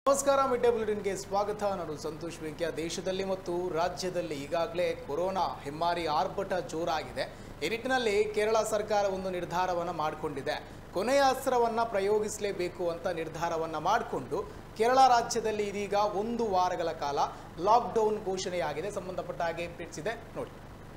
ನಮಸ್ಕಾರ ಮಿಡ್ ಬುಲೆಟಿನ್ಗೆ ಸ್ವಾಗತ ನಾನು ಸಂತೋಷ್ ವೆಂಕ್ಯ ದೇಶದಲ್ಲಿ ಮತ್ತು ರಾಜ್ಯದಲ್ಲಿ ಈಗಾಗಲೇ ಕೊರೋನಾ ಹೆಮ್ಮಾರಿ ಆರ್ಭಟ ಜೋರಾಗಿದೆ ಈ ನಿಟ್ಟಿನಲ್ಲಿ ಕೇರಳ ಸರ್ಕಾರ ಒಂದು ನಿರ್ಧಾರವನ್ನು ಮಾಡಿಕೊಂಡಿದೆ ಕೊನೆಯ ಅಸ್ತ್ರವನ್ನ ಪ್ರಯೋಗಿಸಲೇಬೇಕು ಅಂತ ನಿರ್ಧಾರವನ್ನ ಮಾಡಿಕೊಂಡು ಕೇರಳ ರಾಜ್ಯದಲ್ಲಿ ಇದೀಗ ಒಂದು ವಾರಗಳ ಕಾಲ ಲಾಕ್ಡೌನ್ ಘೋಷಣೆಯಾಗಿದೆ ಸಂಬಂಧಪಟ್ಟ ಹಾಗೆ ಅಪ್ಡೇಟ್ಸ್ ಇದೆ ನೋಡಿ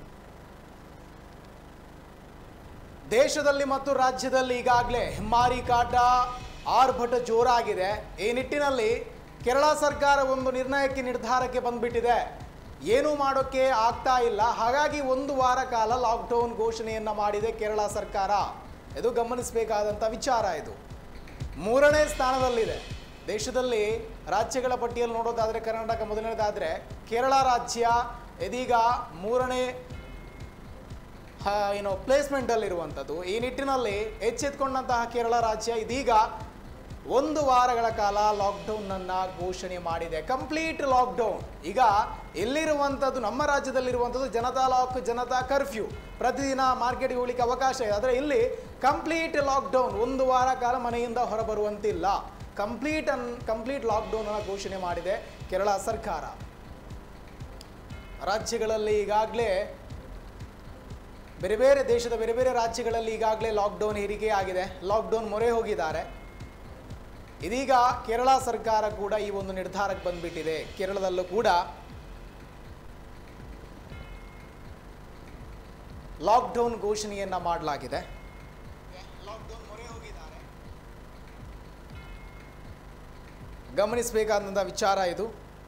ದೇಶದಲ್ಲಿ ಮತ್ತು ರಾಜ್ಯದಲ್ಲಿ ಈಗಾಗಲೇ ಹೆಮ್ಮಾರಿ ಕಾಟ ಆರ್ಭಟ ಜೋರಾಗಿದೆ ಈ ನಿಟ್ಟಿನಲ್ಲಿ ಕೇರಳ ಸರ್ಕಾರ ಒಂದು ನಿರ್ಣಯಕ್ಕೆ ನಿರ್ಧಾರಕ್ಕೆ ಬಂದ್ಬಿಟ್ಟಿದೆ ಏನೂ ಮಾಡೋಕ್ಕೆ ಆಗ್ತಾ ಇಲ್ಲ ಹಾಗಾಗಿ ಒಂದು ವಾರ ಕಾಲ ಲಾಕ್ಡೌನ್ ಘೋಷಣೆಯನ್ನ ಮಾಡಿದೆ ಕೇರಳ ಸರ್ಕಾರ ಇದು ಗಮನಿಸಬೇಕಾದಂಥ ವಿಚಾರ ಇದು ಮೂರನೇ ಸ್ಥಾನದಲ್ಲಿದೆ ದೇಶದಲ್ಲಿ ರಾಜ್ಯಗಳ ಪಟ್ಟಿಯಲ್ಲಿ ನೋಡೋದಾದ್ರೆ ಕರ್ನಾಟಕ ಮೊದಲನೇದಾದ್ರೆ ಕೇರಳ ರಾಜ್ಯ ಇದೀಗ ಮೂರನೇ ಹ, ಏನು ಪ್ಲೇಸ್ಮೆಂಟಲ್ಲಿರುವಂಥದ್ದು ಈ ನಿಟ್ಟಿನಲ್ಲಿ ಎಚ್ಚೆತ್ಕೊಂಡಂತಹ ಕೇರಳ ರಾಜ್ಯ ಇದೀಗ ಒಂದು ವಾರಗಳ ಕಾಲ ಲಾಕ್ಡೌನನ್ನು ಘೋಷಣೆ ಮಾಡಿದೆ ಕಂಪ್ಲೀಟ್ ಲಾಕ್ಡೌನ್ ಈಗ ಇಲ್ಲಿರುವಂಥದ್ದು ನಮ್ಮ ರಾಜ್ಯದಲ್ಲಿರುವಂಥದ್ದು ಜನತಾ ಲಾಕ್ ಜನತಾ ಕರ್ಫ್ಯೂ ಪ್ರತಿದಿನ ಮಾರ್ಕೆಟ್ಗೆ ಹೋಗ್ಲಿಕ್ಕೆ ಅವಕಾಶ ಇದೆ ಆದರೆ ಇಲ್ಲಿ ಕಂಪ್ಲೀಟ್ ಲಾಕ್ಡೌನ್ ಒಂದು ವಾರ ಕಾಲ ಮನೆಯಿಂದ ಹೊರಬರುವಂತಿಲ್ಲ ಕಂಪ್ಲೀಟ್ ಅನ್ ಕಂಪ್ಲೀಟ್ ಲಾಕ್ಡೌನನ್ನು ಘೋಷಣೆ ಮಾಡಿದೆ ಕೇರಳ ಸರ್ಕಾರ ರಾಜ್ಯಗಳಲ್ಲಿ ಈಗಾಗಲೇ ಬೇರೆ ಬೇರೆ ದೇಶದ ಬೇರೆ ಬೇರೆ ರಾಜ್ಯಗಳಲ್ಲಿ ಈಗಾಗಲೇ ಲಾಕ್ಡೌನ್ ಹೇರಿಕೆ ಆಗಿದೆ ಲಾಕ್ಡೌನ್ ಮೊರೆ ಹೋಗಿದ್ದಾರೆ ಇದೀಗ ಕೇರಳ ಸರ್ಕಾರ ಕೂಡ ಈ ಒಂದು ನಿರ್ಧಾರಕ್ಕೆ ಬಂದ್ಬಿಟ್ಟಿದೆ ಕೇರಳದಲ್ಲೂ ಕೂಡ ಲಾಕ್ಡೌನ್ ಘೋಷಣೆಯನ್ನ ಮಾಡಲಾಗಿದೆ ಲಾಕ್ಡೌನ್ ಮೊರೆ ಹೋಗಿದ್ದಾರೆ ಗಮನಿಸಬೇಕಾದಂಥ ವಿಚಾರ ಇದು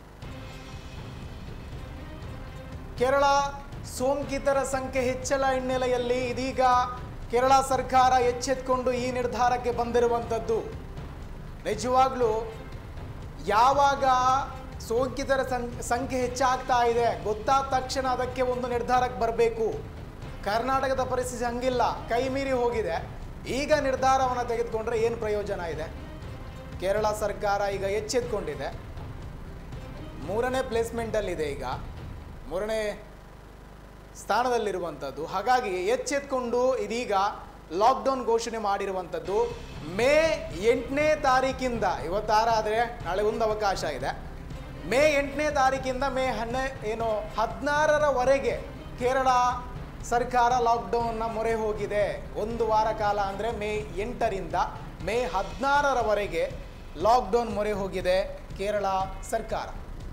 ಕೇರಳ ಸೋಂಕಿತರ ಸಂಖ್ಯೆ ಹೆಚ್ಚಳ ಹಿನ್ನೆಲೆಯಲ್ಲಿ ಇದೀಗ ಕೇರಳ ಸರ್ಕಾರ ಎಚ್ಚೆತ್ಕೊಂಡು ಈ ನಿರ್ಧಾರಕ್ಕೆ ಬಂದಿರುವಂಥದ್ದು ನಿಜವಾಗ್ಲೂ ಯಾವಾಗ ಸೋಂಕಿತರ ಸಂ- ಸಂಖ್ಯೆ ಹೆಚ್ಚಾಗ್ತಾ ಇದೆ ಗೊತ್ತಾದ ತಕ್ಷಣ ಅದಕ್ಕೆ ಒಂದು ನಿರ್ಧಾರಕ್ಕೆ ಬರಬೇಕು ಕರ್ನಾಟಕದ ಪರಿಸ್ಥಿತಿ ಹಂಗಿಲ್ಲ ಕೈ ಮೀರಿ ಹೋಗಿದೆ ಈಗ ನಿರ್ಧಾರವನ್ನು ತೆಗೆದುಕೊಂಡ್ರೆ ಏನು ಪ್ರಯೋಜನ ಇದೆ ಕೇರಳ ಸರ್ಕಾರ ಈಗ ಎಚ್ಚೆತ್ಕೊಂಡಿದೆ ಮೂರನೇ ಪ್ಲೇಸ್ಮೆಂಟಲ್ಲಿದೆ ಈಗ ಮೂರನೇ ಸ್ಥಾನದಲ್ಲಿರುವಂಥದ್ದು ಹಾಗಾಗಿ ಎಚ್ಚೆತ್ಕೊಂಡು ಇದೀಗ ಲಾಕ್ಡೌನ್ ಘೋಷಣೆ ಮಾಡಿರುವಂಥದ್ದು ಮೇ ಎಂಟನೇ ತಾರೀಕಿಂದ ಇವತ್ತಾರ ಆದರೆ ನಾಳೆ ಒಂದು ಅವಕಾಶ ಇದೆ ಮೇ ಎಂಟನೇ ತಾರೀಕಿಂದ ಮೇ ಹನ್ನೆ ಏನು ಹದಿನಾರರವರೆಗೆ ಕೇರಳ ಸರ್ಕಾರ ಲಾಕ್ಡೌನ್ನ ಮೊರೆ ಹೋಗಿದೆ ಒಂದು ವಾರ ಕಾಲ ಅಂದರೆ ಮೇ ಎಂಟರಿಂದ ಮೇ ಹದಿನಾರರವರೆಗೆ ಲಾಕ್ಡೌನ್ ಮೊರೆ ಹೋಗಿದೆ ಕೇರಳ ಸರ್ಕಾರ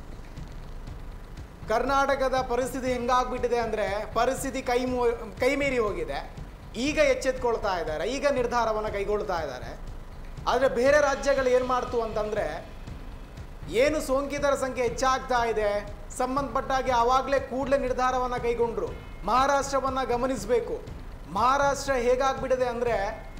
ಕರ್ನಾಟಕದ ಪರಿಸ್ಥಿತಿ ಹೆಂಗಾಗ್ಬಿಟ್ಟಿದೆ ಅಂದರೆ ಪರಿಸ್ಥಿತಿ ಕೈ ಮೂ ಕೈ ಮೀರಿ ಹೋಗಿದೆ ಈಗ ಎಚ್ಚೆತ್ಕೊಳ್ತಾ ಇದ್ದಾರೆ ಈಗ ನಿರ್ಧಾರವನ್ನು ಕೈಗೊಳ್ತಾ ಇದ್ದಾರೆ ಆದರೆ ಬೇರೆ ರಾಜ್ಯಗಳು ಏನು ಮಾಡ್ತು ಅಂತಂದರೆ ಏನು ಸೋಂಕಿತರ ಸಂಖ್ಯೆ ಹೆಚ್ಚಾಗ್ತಾ ಇದೆ ಸಂಬಂಧಪಟ್ಟಾಗೆ ಆವಾಗಲೇ ಕೂಡಲೇ ನಿರ್ಧಾರವನ್ನು ಕೈಗೊಂಡ್ರು ಮಹಾರಾಷ್ಟ್ರವನ್ನು ಗಮನಿಸಬೇಕು ಮಹಾರಾಷ್ಟ್ರ ಹೇಗಾಗ್ಬಿಟ್ಟಿದೆ ಅಂದರೆ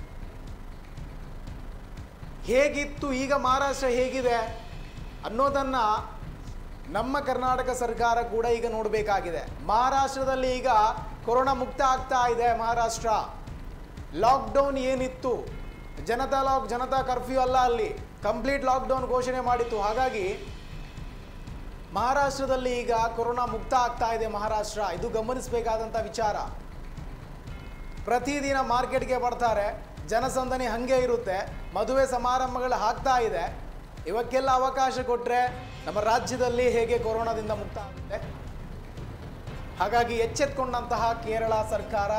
ಹೇಗಿತ್ತು ಈಗ ಮಹಾರಾಷ್ಟ್ರ ಹೇಗಿದೆ ಅನ್ನೋದನ್ನು ನಮ್ಮ ಕರ್ನಾಟಕ ಸರ್ಕಾರ ಕೂಡ ಈಗ ನೋಡಬೇಕಾಗಿದೆ ಮಹಾರಾಷ್ಟ್ರದಲ್ಲಿ ಈಗ ಕೊರೋನಾ ಮುಕ್ತ ಆಗ್ತಾ ಇದೆ ಮಹಾರಾಷ್ಟ್ರ ಲಾಕ್ಡೌನ್ ಏನಿತ್ತು ಜನತಾ ಲಾಕ್ ಜನತಾ ಕರ್ಫ್ಯೂ ಅಲ್ಲ ಅಲ್ಲಿ ಕಂಪ್ಲೀಟ್ ಲಾಕ್ಡೌನ್ ಘೋಷಣೆ ಮಾಡಿತ್ತು ಹಾಗಾಗಿ ಮಹಾರಾಷ್ಟ್ರದಲ್ಲಿ ಈಗ ಕೊರೋನಾ ಮುಕ್ತ ಆಗ್ತಾ ಇದೆ ಮಹಾರಾಷ್ಟ್ರ ಇದು ಗಮನಿಸಬೇಕಾದಂಥ ವಿಚಾರ ಪ್ರತಿದಿನ ಮಾರ್ಕೆಟ್ಗೆ ಬರ್ತಾರೆ ಜನಸಂದಣಿ ಹಾಗೆ ಇರುತ್ತೆ ಮದುವೆ ಸಮಾರಂಭಗಳು ಆಗ್ತಾ ಇದೆ ಇವಕ್ಕೆಲ್ಲ ಅವಕಾಶ ಕೊಟ್ಟರೆ ನಮ್ಮ ರಾಜ್ಯದಲ್ಲಿ ಹೇಗೆ ಕೊರೋನಾದಿಂದ ಮುಕ್ತ ಆಗುತ್ತೆ ಹಾಗಾಗಿ ಎಚ್ಚೆತ್ಕೊಂಡಂತಹ ಕೇರಳ ಸರ್ಕಾರ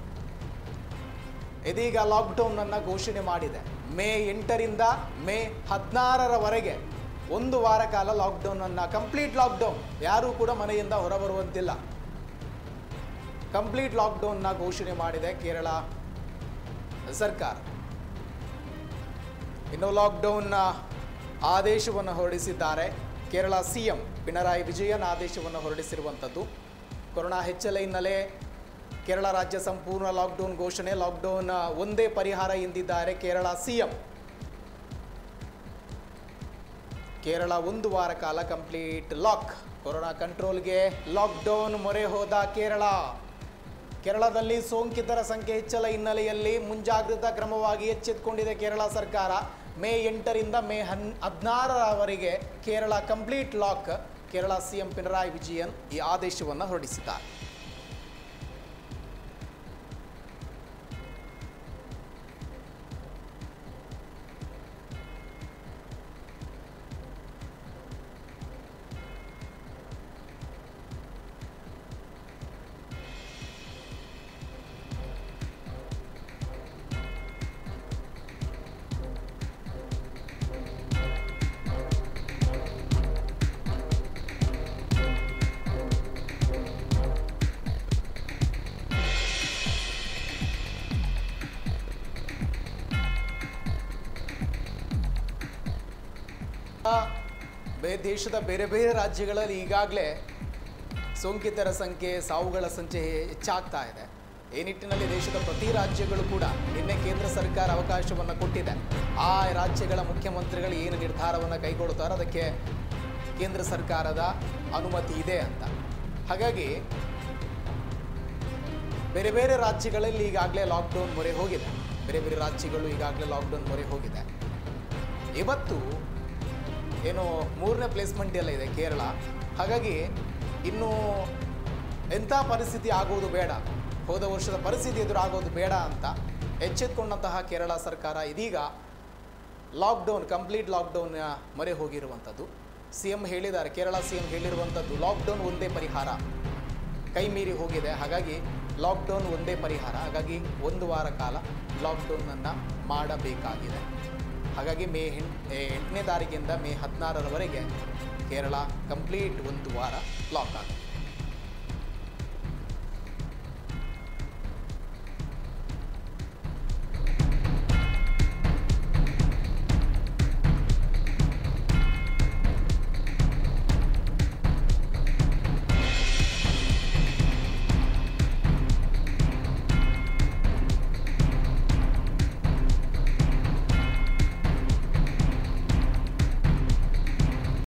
ಇದೀಗ ಲಾಕ್ಡೌನ್ ಅನ್ನ ಘೋಷಣೆ ಮಾಡಿದೆ ಮೇ ಎಂಟರಿಂದ ಮೇ ಹದಿನಾರರವರೆಗೆ ಒಂದು ವಾರ ಕಾಲ ಲಾಕ್ಡೌನ್ ಅನ್ನ ಕಂಪ್ಲೀಟ್ ಲಾಕ್ಡೌನ್ ಯಾರೂ ಕೂಡ ಮನೆಯಿಂದ ಹೊರಬರುವಂತಿಲ್ಲ ಕಂಪ್ಲೀಟ್ ಲಾಕ್ಡೌನ್ನ ಘೋಷಣೆ ಮಾಡಿದೆ ಕೇರಳ ಸರ್ಕಾರ ಇನ್ನು ಲಾಕ್ಡೌನ್ನ ಆದೇಶವನ್ನು ಹೊರಡಿಸಿದ್ದಾರೆ ಕೇರಳ ಸಿಎಂ ಪಿಣರಾಯಿ ವಿಜಯನ್ ಆದೇಶವನ್ನು ಹೊರಡಿಸಿರುವಂಥದ್ದು ಕೊರೋನಾ ಹೆಚ್ಚಳ ಹಿನ್ನೆಲೆ ಕೇರಳ ರಾಜ್ಯ ಸಂಪೂರ್ಣ ಲಾಕ್ಡೌನ್ ಘೋಷಣೆ ಲಾಕ್ಡೌನ್ ಒಂದೇ ಪರಿಹಾರ ಎಂದಿದ್ದಾರೆ ಕೇರಳ ಸಿಎಂ ಕೇರಳ ಒಂದು ವಾರ ಕಾಲ ಕಂಪ್ಲೀಟ್ ಲಾಕ್ ಕೊರೋನಾ ಕಂಟ್ರೋಲ್ಗೆ ಲಾಕ್ಡೌನ್ ಮೊರೆ ಹೋದ ಕೇರಳ ಕೇರಳದಲ್ಲಿ ಸೋಂಕಿತರ ಸಂಖ್ಯೆ ಹೆಚ್ಚಳ ಹಿನ್ನೆಲೆಯಲ್ಲಿ ಮುಂಜಾಗ್ರತಾ ಕ್ರಮವಾಗಿ ಎಚ್ಚೆತ್ತುಕೊಂಡಿದೆ ಕೇರಳ ಸರ್ಕಾರ ಮೇ ಎಂಟರಿಂದ ಮೇ ಹನ್ ಹದಿನಾರರವರೆಗೆ Kerala complete lock Kerala CM Pinarayi Vijayan ಈ ಆದೇಶವನ್ನು ಹೊರಡಿಸಿದ್ದಾರೆ ಆ, ಬೇ ದೇಶದ ಬೇರೆ ಬೇರೆ ರಾಜ್ಯಗಳಲ್ಲಿ ಈಗಾಗಲೇ ಸೋಂಕಿತರ ಸಂಖ್ಯೆ ಸಾವುಗಳ ಸಂಖ್ಯೆ ಹೆಚ್ಚಾಗ್ತಾ ಇದೆ ಈ ನಿಟ್ಟಿನಲ್ಲಿ ದೇಶದ ಪ್ರತಿ ರಾಜ್ಯಗಳು ಕೂಡ ನಿನ್ನೆ ಕೇಂದ್ರ ಸರ್ಕಾರ ಅವಕಾಶವನ್ನು ಕೊಟ್ಟಿದೆ ಆ ರಾಜ್ಯಗಳ ಮುಖ್ಯಮಂತ್ರಿಗಳು ಏನು ನಿರ್ಧಾರವನ್ನು ಕೈಗೊಳ್ಳುತ್ತಾರೋ ಅದಕ್ಕೆ ಕೇಂದ್ರ ಸರ್ಕಾರದ ಅನುಮತಿ ಇದೆ ಅಂತ ಹಾಗಾಗಿ ಬೇರೆ ಬೇರೆ ರಾಜ್ಯಗಳಲ್ಲಿ ಈಗಾಗಲೇ ಲಾಕ್ಡೌನ್ ಮೊರೆ ಹೋಗಿದೆ ಬೇರೆ ಬೇರೆ ರಾಜ್ಯಗಳು ಈಗಾಗಲೇ ಲಾಕ್ಡೌನ್ ಮೊರೆ ಹೋಗಿದೆ ಇವತ್ತು ಏನು ಮೂರನೇ ಪ್ಲೇಸ್ಮೆಂಟ್ ಎಲ್ಲ ಇದೆ ಕೇರಳ ಹಾಗಾಗಿ ಇನ್ನು ಎಂಥ ಪರಿಸ್ಥಿತಿ ಆಗುವುದು ಬೇಡ ಹೋದ ವರ್ಷದ ಪರಿಸ್ಥಿತಿ ಎದುರಾಗೋದು ಬೇಡ ಅಂತ ಎಚ್ಚೆತ್ಕೊಂಡಂತಹ ಕೇರಳ ಸರ್ಕಾರ ಇದೀಗ ಲಾಕ್ಡೌನ್ ಕಂಪ್ಲೀಟ್ ಲಾಕ್ಡೌನ್ ಮೊರೆ ಹೋಗಿರುವಂಥದ್ದು ಸಿ ಎಂ ಹೇಳಿದ್ದಾರೆ ಕೇರಳ ಸಿ ಎಂ ಹೇಳಿರುವಂಥದ್ದು ಲಾಕ್ಡೌನ್ ಒಂದೇ ಪರಿಹಾರ ಕೈ ಮೀರಿ ಹೋಗಿದೆ ಹಾಗಾಗಿ ಲಾಕ್ಡೌನ್ ಒಂದೇ ಪರಿಹಾರ ಹಾಗಾಗಿ ಒಂದು ವಾರ ಕಾಲ ಲಾಕ್ಡೌನನ್ನು ಮಾಡಬೇಕಾಗಿದೆ ಹಾಗಾಗಿ ಮೇ ಎಂಟ್ ಎಂಟನೇ ತಾರೀಕಿಂದ ಮೇ ಹದಿನಾರರವರೆಗೆ ಕೇರಳ ಕಂಪ್ಲೀಟ್ ಒಂದು ವಾರ ಲಾಕ್ ಆಗುತ್ತೆ